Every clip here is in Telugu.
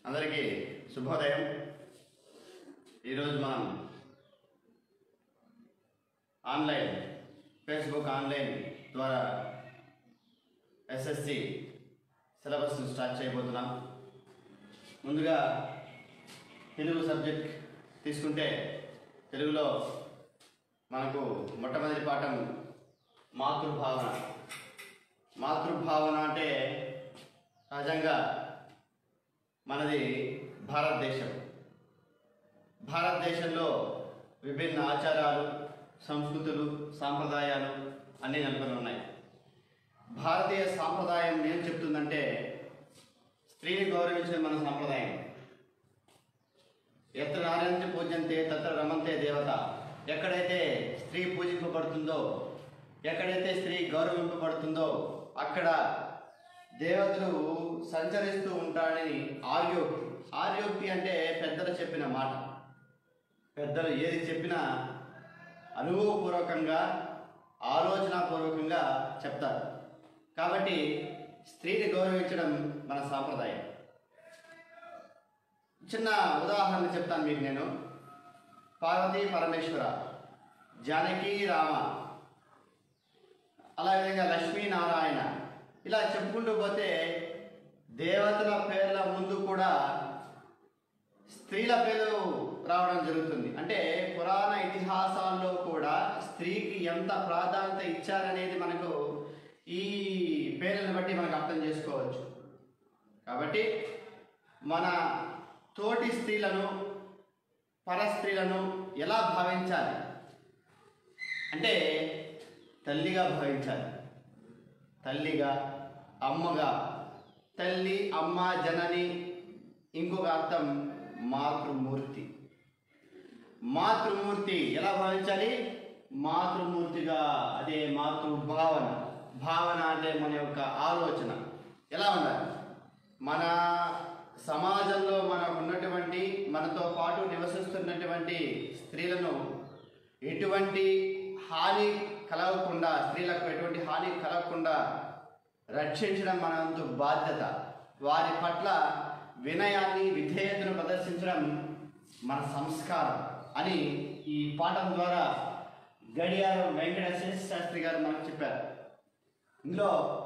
అందరికీ శుభోదయం ఈరోజు మనం ఆన్లైన్ ఫేస్బుక్ ఆన్లైన్ ద్వారా ఎస్ఎస్సి సిలబస్ని స్టార్ట్ చేయబోతున్నాం ముందుగా తెలుగు సబ్జెక్ట్ తీసుకుంటే తెలుగులో మనకు మొట్టమొదటి పాఠం మాతృభావన మాతృభావన అంటే సహజంగా మనది భారతదేశం భారతదేశంలో విభిన్న ఆచారాలు సంస్కృతులు సాంప్రదాయాలు అన్నీ నెలకొని ఉన్నాయి భారతీయ సాంప్రదాయం ఏం చెప్తుందంటే స్త్రీని గౌరవించడం మన సాంప్రదాయం ఎత్ర నారాయణ పూజంతే తత్ర రమంతే దేవత ఎక్కడైతే స్త్రీ పూజింపబడుతుందో ఎక్కడైతే స్త్రీ గౌరవింపబడుతుందో అక్కడ దేవతలు సంచరిస్తూ ఉంటాడని ఆర్యోక్తి ఆర్యోక్తి అంటే పెద్దలు చెప్పిన మాట పెద్దలు ఏది చెప్పినా అనుభవపూర్వకంగా ఆలోచనాపూర్వకంగా చెప్తారు కాబట్టి స్త్రీని గౌరవించడం మన సాంప్రదాయం చిన్న ఉదాహరణ చెప్తాను మీకు నేను పార్వతీ పరమేశ్వర జానకి రామ అలా విధంగా లక్ష్మీనారాయణ ఇలా చెప్పుకుంటూ పోతే దేవతల పేర్ల ముందు కూడా స్త్రీల పేర్లు రావడం జరుగుతుంది అంటే పురాణ ఇతిహాసాల్లో కూడా స్త్రీకి ఎంత ప్రాధాన్యత ఇచ్చారనేది మనకు ఈ పేర్లను బట్టి మనకు అర్థం చేసుకోవచ్చు కాబట్టి మన తోటి స్త్రీలను పరస్త్రీలను ఎలా భావించాలి అంటే తల్లిగా భావించాలి తల్లిగా అమ్మగా తల్లి అమ్మ జనని ఇంకొక అర్థం మాతృమూర్తి మాతృమూర్తి ఎలా భావించాలి మాతృమూర్తిగా అదే మాతృభావన భావన అంటే మన యొక్క ఆలోచన ఎలా ఉండాలి మన సమాజంలో మనకు ఉన్నటువంటి మనతో పాటు నివసిస్తున్నటువంటి స్త్రీలను ఎటువంటి హాని కలగకుండా స్త్రీలకు ఎటువంటి హాని కలగకుండా రక్షించడం మన వంతు బాధ్యత వారి పట్ల వినయాన్ని విధేయతను ప్రదర్శించడం మన సంస్కారం అని ఈ పాఠం ద్వారా గడియారం వెంకటేశ్వర శాస్త్రి గారు మనకు చెప్పారు ఇందులో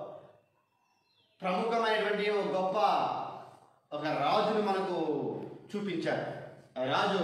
ప్రముఖమైనటువంటి ఒక గొప్ప ఒక రాజును మనకు చూపించారు ఆ రాజు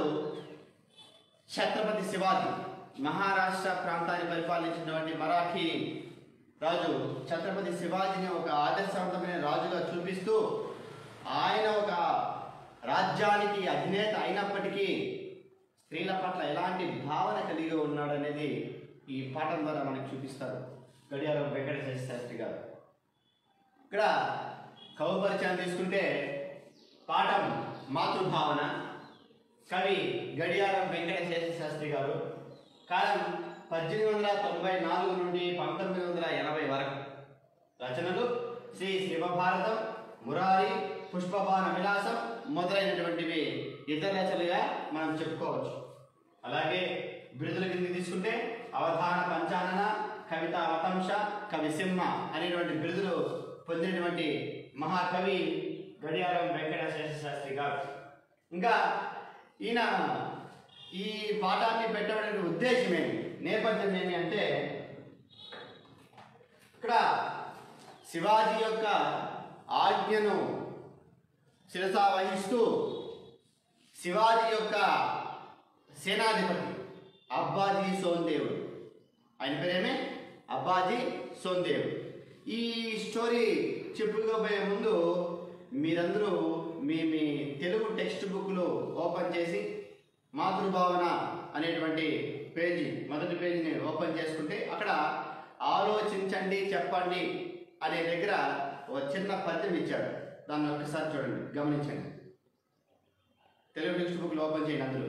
ఛత్రపతి శివాజీ మహారాష్ట్ర ప్రాంతాన్ని పరిపాలించినటువంటి మరాఠీ రాజు ఛత్రపతి శివాజీని ఒక ఆదర్శవంతమైన రాజుగా చూపిస్తూ ఆయన ఒక రాజ్యానికి అధినేత అయినప్పటికీ స్త్రీల పట్ల ఎలాంటి భావన కలిగి ఉన్నాడనేది ఈ పాఠం ద్వారా మనకు చూపిస్తారు గడియారం వెంకటేశ్వర శాస్త్రి గారు ఇక్కడ కవి పరిచయం తీసుకుంటే పాఠం మాతృభావన కవి గడియారం వెంకటేశ్వర శాస్త్రి గారు కాలం పద్దెనిమిది వందల తొంభై నాలుగు నుండి పంతొమ్మిది వందల ఎనభై వరకు రచనలు శ్రీ శివభారతం మురారి పుష్పబాణ విలాసం మొదలైనటువంటివి ఇతర రచనలుగా మనం చెప్పుకోవచ్చు అలాగే బిరుదుల కింద తీసుకుంటే అవధాన పంచానన కవిత అవతంశ కవి సింహ అనేటువంటి బిరుదులు పొందినటువంటి మహాకవి గడియారం వెంకటేశ్వర శాస్త్రి గారు ఇంకా ఈయన ఈ పాఠాన్ని పెట్టడానికి ఉద్దేశం ఏమి నేపథ్యం ఏమి అంటే ఇక్కడ శివాజీ యొక్క ఆజ్ఞను శిరస వహిస్తూ శివాజీ యొక్క సేనాధిపతి అబ్బాజీ సోందేవుడు ఆయన పేరేమే అబ్బాజీ సోందేవుడు ఈ స్టోరీ చెప్పుకోబోయే ముందు మీరందరూ మీ మీ తెలుగు టెక్స్ట్ బుక్లు ఓపెన్ చేసి మాతృభావన అనేటువంటి పేజీ మొదటి పేజీని ఓపెన్ చేసుకుంటే అక్కడ ఆలోచించండి చెప్పండి అనే దగ్గర ఒక చిన్న పద్యం ఇచ్చాడు దాన్ని ఒకసారి చూడండి గమనించండి తెలుగు టెక్స్ట్ బుక్లు ఓపెన్ చేయండి అందులో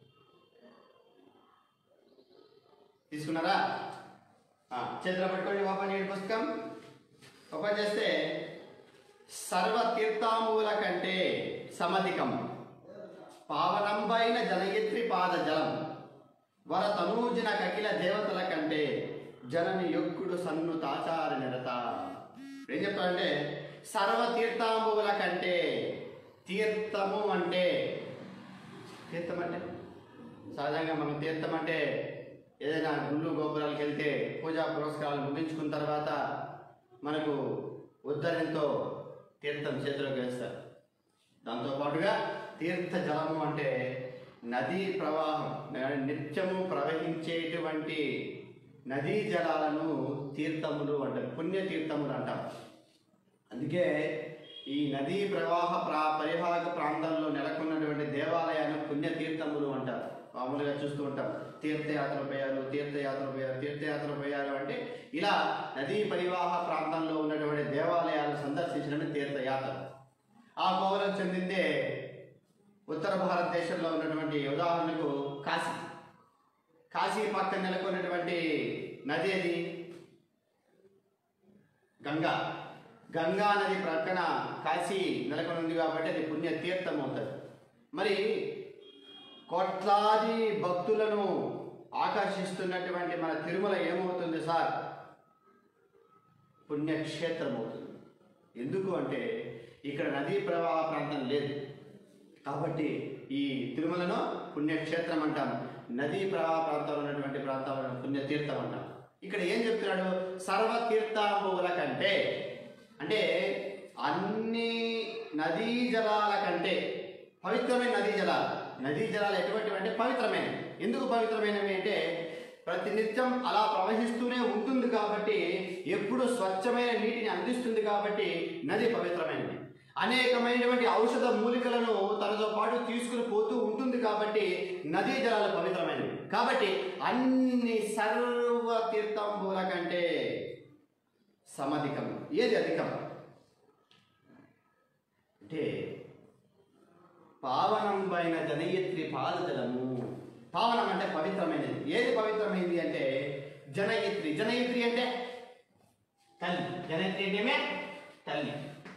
తీసుకున్నారా ఆ, చేతిలో పట్టుకోండి ఓపెన్ చేయండి పుస్తకం ఓపెన్ చేస్తే సర్వ తీర్థామూల కంటే సమధికం పావనంబైన జనయిత్రి పాద జలం వర తనూజిన కకిల దేవతల కంటే జనని యొక్కుడు సన్ను తాచార నిరత ఏం చెప్తాడంటే సర్వ తీర్థాంబుల కంటే తీర్థము అంటే తీర్థం అంటే సహజంగా మనం తీర్థం అంటే ఏదైనా గుళ్ళు గోపురాలకు వెళ్తే పూజా పురస్కారాలు ముగించుకున్న తర్వాత మనకు ఉద్ధరణతో తీర్థం చేతిలోకి వేస్తారు దాంతోపాటుగా తీర్థ జలము అంటే నదీ ప్రవాహం న- నిత్యము ప్రవహించేటువంటి నదీ జలాలను తీర్థములు అంటారు పుణ్య తీర్థములు అంటారు అందుకే ఈ నదీ ప్రవాహ ప్రా పరివాహక ప్రాంతాల్లో నెలకొన్నటువంటి దేవాలయాన్ని పుణ్యతీర్థములు అంటారు మామూలుగా చూస్తూ ఉంటాం తీర్థయాత్ర పోయారు తీర్థయాత్ర పోయారు తీర్థయాత్ర పోయారు అంటే ఇలా నదీ పరివాహ ప్రాంతంలో ఉన్నటువంటి దేవాలయాలు సందర్శించడమే తీర్థయాత్ర ఆ గౌరవం చెందిందే ఉత్తర భారతదేశంలో ఉన్నటువంటి ఉదాహరణకు కాశీ కాశీ పక్కన నెలకొన్నటువంటి నది అది గంగా గంగా నది ప్రక్కన కాశీ నెలకొని ఉంది కాబట్టి అది పుణ్య తీర్థం అవుతుంది మరి కోట్లాది భక్తులను ఆకర్షిస్తున్నటువంటి మన తిరుమల ఏమవుతుంది సార్ పుణ్యక్షేత్రం అవుతుంది ఎందుకు అంటే ఇక్కడ నదీ ప్రవాహ ప్రాంతం లేదు కాబట్టి ఈ తిరుమలను పుణ్యక్షేత్రం అంటాం నదీ ప్రవాహ ప్రాంతాలు ఉన్నటువంటి ప్రాంతాలను పుణ్యతీర్థం అంటాం ఇక్కడ ఏం చెప్తున్నాడు సర్వతీర్థముల కంటే అంటే అన్ని నదీ జలాల కంటే పవిత్రమైన నదీ జలాలు నదీ జలాలు ఎటువంటివి అంటే పవిత్రమైనవి ఎందుకు పవిత్రమైనవి అంటే ప్రతినిత్యం అలా ప్రవహిస్తూనే ఉంటుంది కాబట్టి ఎప్పుడు స్వచ్ఛమైన నీటిని అందిస్తుంది కాబట్టి నది పవిత్రమైనది అనేకమైనటువంటి ఔషధ మూలికలను తనతో పాటు తీసుకుని పోతూ ఉంటుంది కాబట్టి నదీ జలాలు పవిత్రమైనవి కాబట్టి అన్ని సర్వ తీర్థంబుల కంటే సమధికం ఏది అధికం అంటే పావనం పైన జనయత్రి పాదజలము పావనం అంటే పవిత్రమైనది ఏది పవిత్రమైనది అంటే జనయత్రి జనయత్రి అంటే తల్లి జనయత్రి అంటేమే తల్లి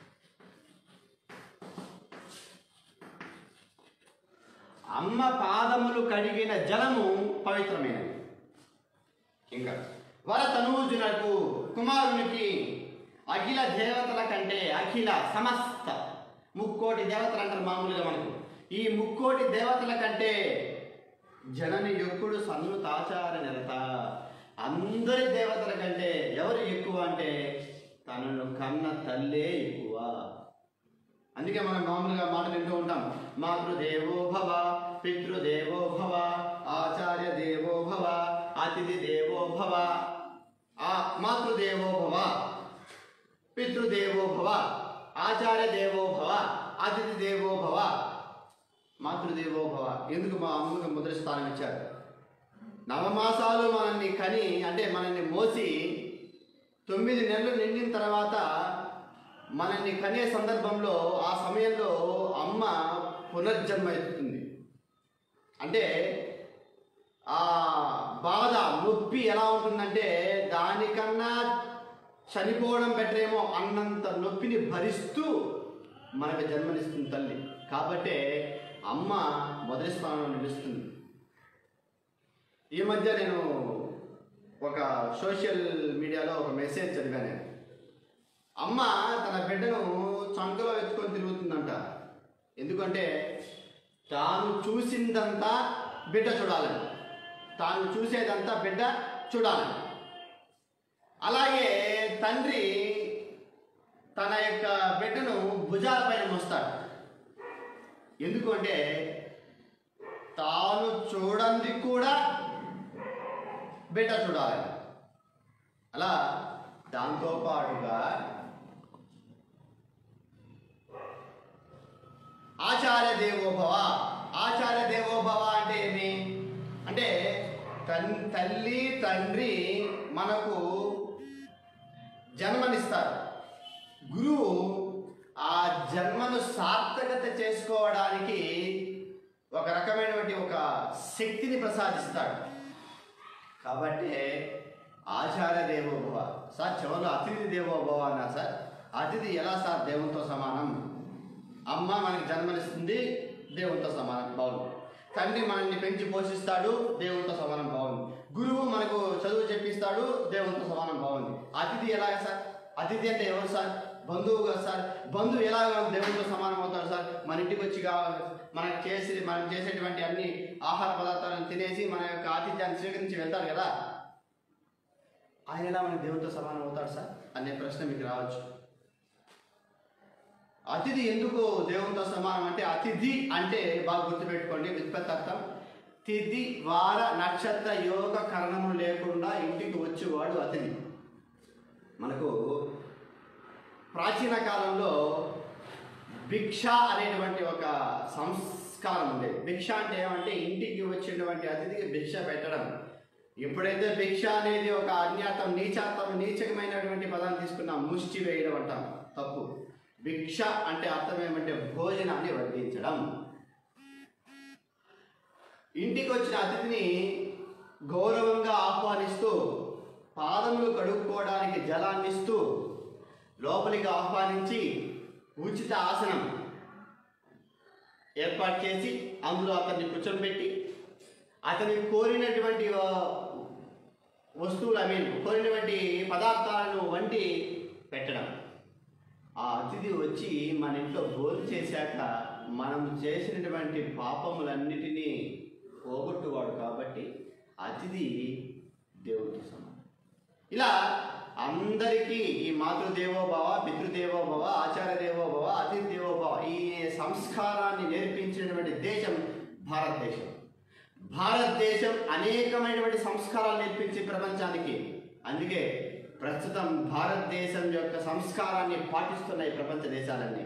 అమ్మ పాదములు కడిగిన జలము పవిత్రమైనది ఇంకా వరతనూజునకు కుమారునికి అఖిల దేవతల కంటే అఖిల సమస్త ముక్కోటి దేవతలు అంటారు మామూలుగా మనకు ఈ ముక్కోటి దేవతల కంటే జనని యొక్కుడు సన్నుతాచార నిరత అందరి దేవతల కంటే ఎవరు ఎక్కువ అంటే తనను కన్న తల్లే ఎక్కువ అందుకే మనం మామూలుగా మాట వింటూ ఉంటాం మాతృదేవో భవ పితృదేవో భవ ఆచార్య దేవో భవ అతిథి దేవో భవ ఆ మాతృదేవో భవ పితృదేవో భవ ఆచార్య దేవో భవ అతిథి దేవో భవ మాతృదేవో భవ ఎందుకు మా అమ్మకు మొదటి స్థానం ఇచ్చారు నవమాసాలు మనల్ని కని అంటే మనల్ని మోసి తొమ్మిది నెలలు నిండిన తర్వాత మనల్ని కనే సందర్భంలో ఆ సమయంలో అమ్మ పునర్జన్మ ఎత్తుతుంది అంటే ఆ బాధ నొప్పి ఎలా ఉంటుందంటే దానికన్నా చనిపోవడం బెటర్ ఏమో అన్నంత నొప్పిని భరిస్తూ మనకు జన్మనిస్తుంది తల్లి కాబట్టే అమ్మ మొదటి స్థానంలో నిలుస్తుంది ఈ మధ్య నేను ఒక సోషల్ మీడియాలో ఒక మెసేజ్ చదివాను నేను. అమ్మ తన బిడ్డను చంకలో ఎత్తుకొని తిరుగుతుందంట ఎందుకంటే తాను చూసిందంతా బిడ్డ చూడాలని తాను చూసేదంతా బిడ్డ చూడాలని అలాగే తండ్రి తన యొక్క బిడ్డను భుజాలపైన మోస్తాడు ఎందుకంటే తాను చూడంది కూడా బిడ్డ చూడాలని అలా దాంతో పాటుగా ఆచార్య దేవోభవ ఆచార్య దేవోభవ అంటే ఏమి అంటే తన్ తల్లి తండ్రి మనకు జన్మనిస్తారు గురువు ఆ జన్మను సార్థకత చేసుకోవడానికి ఒక రకమైనటువంటి ఒక శక్తిని ప్రసాదిస్తాడు కాబట్టి ఆచార్య దేవోభవ సార్ చివరిలో అతిథి దేవోభవ అన్నా సార్ అతిథి ఎలా సార్ దేవునితో సమానం అమ్మ మనకి జన్మనిస్తుంది దేవునితో సమానం బాగుంది తండ్రి మనల్ని పెంచి పోషిస్తాడు దేవునితో సమానం బాగుంది గురువు మనకు చదువు చెప్పిస్తాడు దేవునితో సమానం బాగుంది అతిథి ఎలా సార్ అతిథి అంటే ఎవరు సార్ బంధువుగా సార్ బంధువు ఎలాగ దేవునితో సమానం అవుతాడు సార్ మన ఇంటికి వచ్చి కావాలి మనకు చేసి మనం చేసేటువంటి అన్ని ఆహార పదార్థాలను తినేసి మన యొక్క ఆతిథ్యాన్ని స్వీకరించి వెళ్తాడు కదా ఆయన ఎలా మన దేవునితో సమానం అవుతాడు సార్ అనే ప్రశ్న మీకు రావచ్చు అతిథి ఎందుకు దేవునితో సమానం అంటే అతిథి అంటే బాగా గుర్తుపెట్టుకోండి విత్పత్తి అర్థం తిథి వార నక్షత్ర యోగ కరణము లేకుండా ఇంటికి వచ్చేవాడు అతిథి మనకు ప్రాచీన కాలంలో భిక్ష అనేటువంటి ఒక సంస్కారం ఉండేది భిక్ష అంటే ఏమంటే ఇంటికి వచ్చినటువంటి అతిథికి భిక్ష పెట్టడం ఎప్పుడైతే భిక్ష అనేది ఒక అజ్ఞాతం నీచాతం నీచకమైనటువంటి పదాన్ని తీసుకున్నాం ముష్టి వేయడం అంటాం తప్పు భిక్ష అంటే అర్థం ఏమంటే భోజనాన్ని వడ్డించడం ఇంటికి వచ్చిన అతిథిని గౌరవంగా ఆహ్వానిస్తూ పాదములు కడుక్కోవడానికి జలాన్ని ఇస్తూ లోపలికి ఆహ్వానించి ఉచిత ఆసనం ఏర్పాటు చేసి అందులో అతన్ని కూర్చోబెట్టి అతని కోరినటువంటి ఆ, వస్తువులు ఐ మీన్ కోరినటువంటి పదార్థాలను వండి పెట్టడం ఆ అతిథి వచ్చి మన ఇంట్లో భోజనం చేశాక మనం చేసినటువంటి పాపములన్నిటినీ పోగొట్టువాడు కాబట్టి అతిథి దేవుడితో సమానం ఇలా అందరికీ ఈ మాతృదేవోభవ పితృదేవోభవ ఆచార్య దేవోభవ అతిథి దేవోభవ ఈ సంస్కారాన్ని నేర్పించినటువంటి దేశం భారతదేశం భారతదేశం అనేకమైనటువంటి సంస్కారాలు నేర్పించి ప్రపంచానికి అందుకే ప్రస్తుతం భారతదేశం యొక్క సంస్కారాన్ని పాటిస్తున్నాయి ప్రపంచ దేశాలన్నీ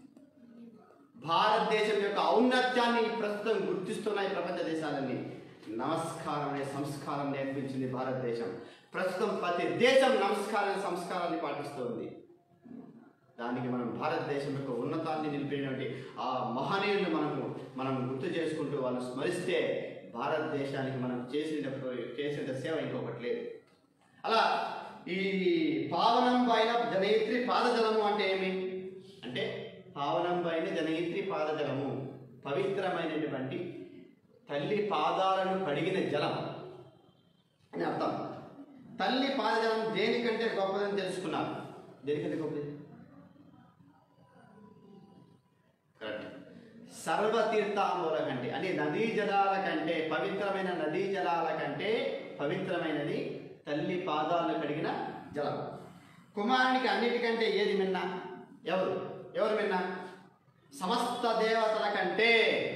భారతదేశం యొక్క ఔన్నత్యాన్ని ప్రస్తుతం గుర్తిస్తున్నాయి ప్రపంచ దేశాలన్నీ నమస్కారం అనే సంస్కారం నేర్పించింది భారతదేశం ప్రస్తుతం ప్రతి దేశం నమస్కారం అనే సంస్కారాన్ని పాటిస్తుంది దానికి మనం భారతదేశం యొక్క ఉన్నతాన్ని నిలిపినటువంటి ఆ మహనీయులను మనము మనం గుర్తు చేసుకుంటూ వాళ్ళు స్మరిస్తే భారతదేశానికి మనం చేసిన చేసిన సేవ ఇంకొకటి లేదు అలా ఈ పావనం పైన జనయిత్రి పాదజలము అంటే ఏమి అంటే పావనం పైన జనయిత్రి పాదజలము పవిత్రమైనటువంటి తల్లి పాదాలను కడిగిన జలం అని అర్థం తల్లి పాదజలం దేనికంటే గొప్పదని తెలుసుకున్నారు దేనికంటే గొప్పది కరెక్ట్ సర్వతీర్థాముల కంటే అంటే నదీ జలాల కంటే పవిత్రమైన నదీ జలాల కంటే పవిత్రమైనది తల్లి పాదాలను కడిగిన జలం కుమారునికి అన్నిటికంటే ఏది మిన్న ఎవరు ఎవరు మిన్న సమస్త దేవతల కంటే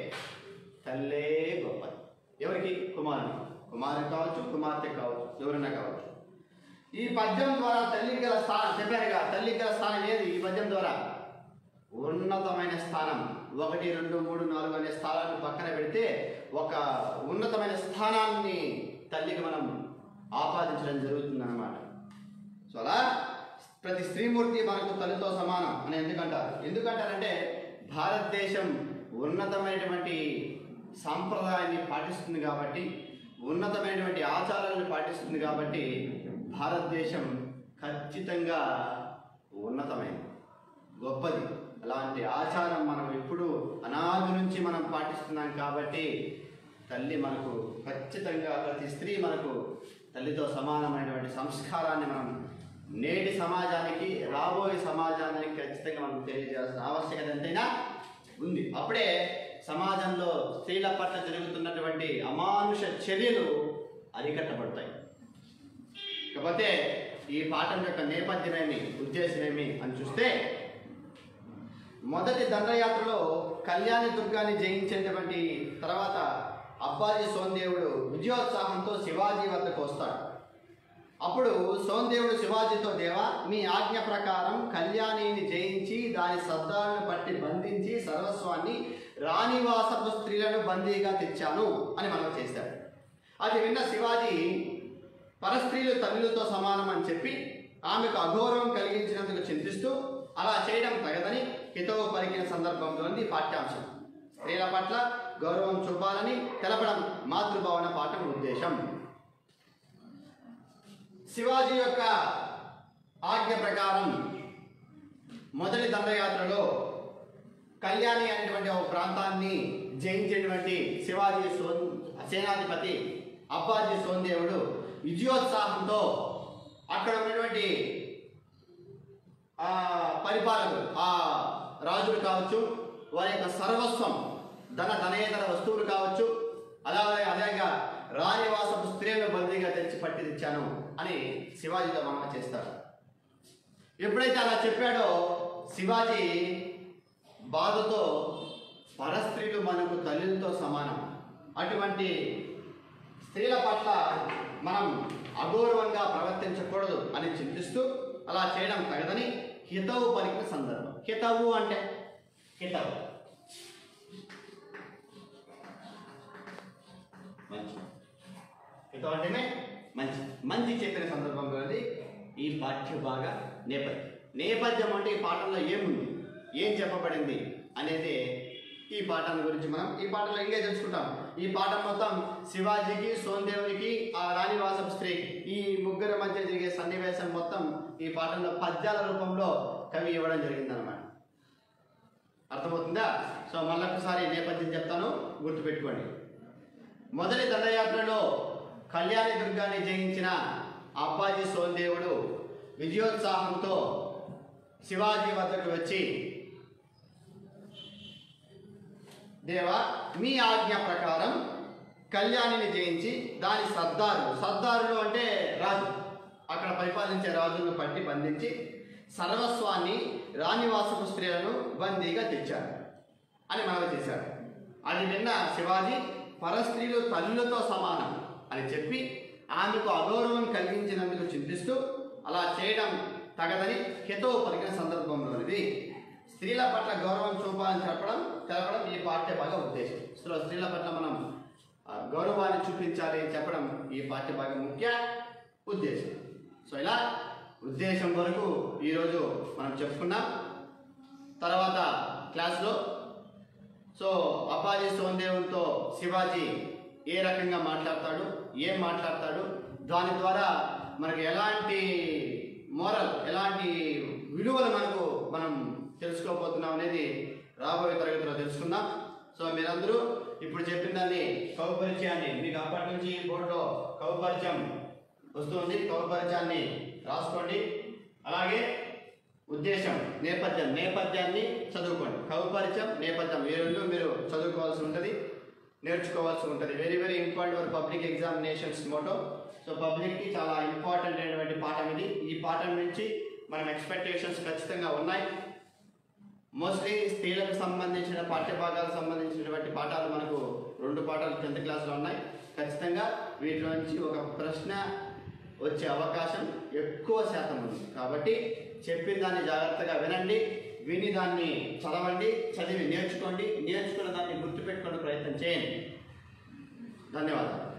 తల్లే గొప్పది ఎవరికి కుమారుని కుమారుడు కావచ్చు కుమార్తె కావచ్చు ఎవరైనా కావచ్చు ఈ పద్యం ద్వారా తల్లి గల స్థానం చెప్పారుగా తల్లి గల స్థానం ఏది ఈ పద్యం ద్వారా ఉన్నతమైన స్థానం ఒకటి రెండు మూడు నాలుగు అనే స్థానాన్ని పక్కన పెడితే ఒక ఉన్నతమైన స్థానాన్ని తల్లికి మనం ఆపాదించడం జరుగుతుంది అన్నమాట సో అలా ప్రతి స్త్రీమూర్తి మనకు తల్లితో సమానం అని ఎందుకంటారు ఎందుకంటారంటే భారతదేశం ఉన్నతమైనటువంటి సాంప్రదాయాన్ని పాటిస్తుంది కాబట్టి ఉన్నతమైనటువంటి ఆచారాలను పాటిస్తుంది కాబట్టి భారతదేశం ఖచ్చితంగా ఉన్నతమైనది గొప్పది అలాంటి ఆచారం మనం ఎప్పుడు అనాది నుంచి మనం పాటిస్తున్నాం కాబట్టి తల్లి మనకు ఖచ్చితంగా ప్రతి స్త్రీ మనకు తల్లితో సమానమైనటువంటి సంస్కారాన్ని మనం నేటి సమాజానికి రాబోయే సమాజానికి ఖచ్చితంగా మనం తెలియజేయాల్సిన ఆవశ్యకత ఎంతైనా ఉంది అప్పుడే సమాజంలో స్త్రీల పట్ల జరుగుతున్నటువంటి అమానుష చర్యలు అరికట్టబడతాయి కాకపోతే ఈ పాఠం యొక్క నేపథ్యమేమి ఉద్దేశమేమి అని చూస్తే మొదటి దండయాత్రలో కళ్యాణి దుర్గాన్ని జయించినటువంటి తర్వాత అబ్బాజీ సోందేవుడు విజయోత్సాహంతో శివాజీ వద్దకు వస్తాడు అప్పుడు సోందేవుడు శివాజీతో దేవా మీ ఆజ్ఞ ప్రకారం కళ్యాణిని జయించి దాని శబ్దాలను పట్టి బంధించి సర్వస్వాన్ని రాణివాసపు స్త్రీలను బందీగా తెచ్చాను అని మనం చేశాడు అది విన్న శివాజీ పరస్త్రీలు తల్లులతో సమానం అని చెప్పి ఆమెకు అఘోరం కలిగించినందుకు చింతిస్తూ అలా చేయడం తగదని హితవు పలికిన సందర్భంలోని పాఠ్యాంశం స్త్రీల పట్ల గౌరవం చూపాలని తెలపడం మాతృభావన పాఠం ఉద్దేశం శివాజీ యొక్క ఆజ్ఞ ప్రకారం మొదటి దండయాత్రలో కళ్యాణి అనేటువంటి ఒక ప్రాంతాన్ని జయించినటువంటి శివాజీ సో సేనాధిపతి అబ్బాజీ సోందేవుడు విజయోత్సాహంతో అక్కడ ఉన్నటువంటి ఆ పరిపాలకులు ఆ రాజులు కావచ్చు వారి యొక్క సర్వస్వం ధన ధనేతర వస్తువులు కావచ్చు అలాగే అదేగా రాణివాసపు స్త్రీలను బందీగా తెచ్చి పట్టి తెచ్చాను అని శివాజీతో మనం చేస్తారు ఎప్పుడైతే అలా చెప్పాడో శివాజీ బాధతో పరస్త్రీలు మనకు తల్లితో సమానం అటువంటి స్త్రీల పట్ల మనం అగౌరవంగా ప్రవర్తించకూడదు అని చింతిస్తూ అలా చేయడం తగదని హితవు పలికిన సందర్భం హితవు అంటే హితవు మంచి హితవు అంటేనే మంచి మంచి చెప్పిన సందర్భంలో అది ఈ పాఠ్య భాగ నేపథ్యం నేపథ్యం అంటే ఈ పాఠంలో ఏముంది ఏం చెప్పబడింది అనేది ఈ పాఠాన్ని గురించి మనం ఈ పాఠంలో ఇంకా తెలుసుకుంటాం ఈ పాఠం మొత్తం శివాజీకి సోందేవునికి ఆ రాణివాసపు స్త్రీకి ఈ ముగ్గురి మధ్య జరిగే సన్నివేశం మొత్తం ఈ పాఠంలో పద్యాల రూపంలో కవి ఇవ్వడం జరిగిందనమాట అర్థమవుతుందా సో మళ్ళొకసారి నేపథ్యం చెప్తాను గుర్తుపెట్టుకోండి మొదటి దండయాత్రలో కళ్యాణి దుర్గాన్ని జయించిన అప్పాజీ సోందేవుడు విజయోత్సాహంతో శివాజీ వద్దకు వచ్చి దేవా మీ ఆజ్ఞ ప్రకారం కళ్యాణిని జయించి దాని సర్దారు సర్దారులు అంటే రాజు అక్కడ పరిపాలించే రాజులను పట్టి బంధించి సర్వస్వాన్ని రాణివాసపు స్త్రీలను బందీగా తెచ్చారు అని మనవి చేశారు అది విన్న శివాజీ పరస్త్రీలు తల్లులతో సమానం అని చెప్పి ఆమెకు అగౌరవం కలిగించినందుకు చింతిస్తూ అలా చేయడం తగదని హితవు పలికిన సందర్భంలోనిది స్త్రీల పట్ల గౌరవం చూపాలని చెప్పడం తెలపడం ఈ పాఠ్య భాగ ఉద్దేశం సో స్త్రీల పట్ల మనం ఆ, గౌరవాన్ని చూపించాలి అని చెప్పడం ఈ పాఠ్య భాగం ముఖ్య ఉద్దేశం సో ఇలా ఉద్దేశం వరకు ఈరోజు మనం చెప్పుకున్నాం తర్వాత క్లాస్లో సో అప్పాజీ సోందేవునితో శివాజీ ఏ రకంగా మాట్లాడతాడు ఏం మాట్లాడతాడు దాని ద్వారా మనకు ఎలాంటి మోరల్ ఎలాంటి విలువలు మనకు మనం తెలుసుకోబోతున్నాం అనేది రాబోయే తరగతిలో తెలుసుకుందాం సో మీరందరూ ఇప్పుడు చెప్పిన దాన్ని కవి పరిచయాన్ని మీకు అప్పటి నుంచి బోర్డులో కవి పరిచయం వస్తుంది కవి పరిచయాన్ని రాసుకోండి అలాగే ఉద్దేశం నేపథ్యం నేపథ్యాన్ని చదువుకోండి కవి పరిచయం నేపథ్యం ఈ రెండు మీరు చదువుకోవాల్సి ఉంటుంది నేర్చుకోవాల్సి ఉంటుంది very very important for public examinations motto so పబ్లిక్కి చాలా ఇంపార్టెంట్ అయినటువంటి పాఠం ఇది ఈ పాఠం నుంచి మనం ఎక్స్పెక్టేషన్స్ ఖచ్చితంగా ఉన్నాయి మోస్ట్లీ స్త్రీలకు సంబంధించిన పాఠ్యభాగాలకు సంబంధించినటువంటి పాఠాలు మనకు రెండు పాఠాలు టెన్త్ క్లాస్లో ఉన్నాయి ఖచ్చితంగా వీటిలో నుంచి ఒక ప్రశ్న వచ్చే అవకాశం ఎక్కువ శాతం ఉంది కాబట్టి చెప్పిన దాన్ని జాగ్రత్తగా వినండి విని దాన్ని చదవండి చదివి నేర్చుకోండి నేర్చుకున్న దాన్ని గుర్తుపెట్టుకునే ప్రయత్నం చేయండి ధన్యవాదాలు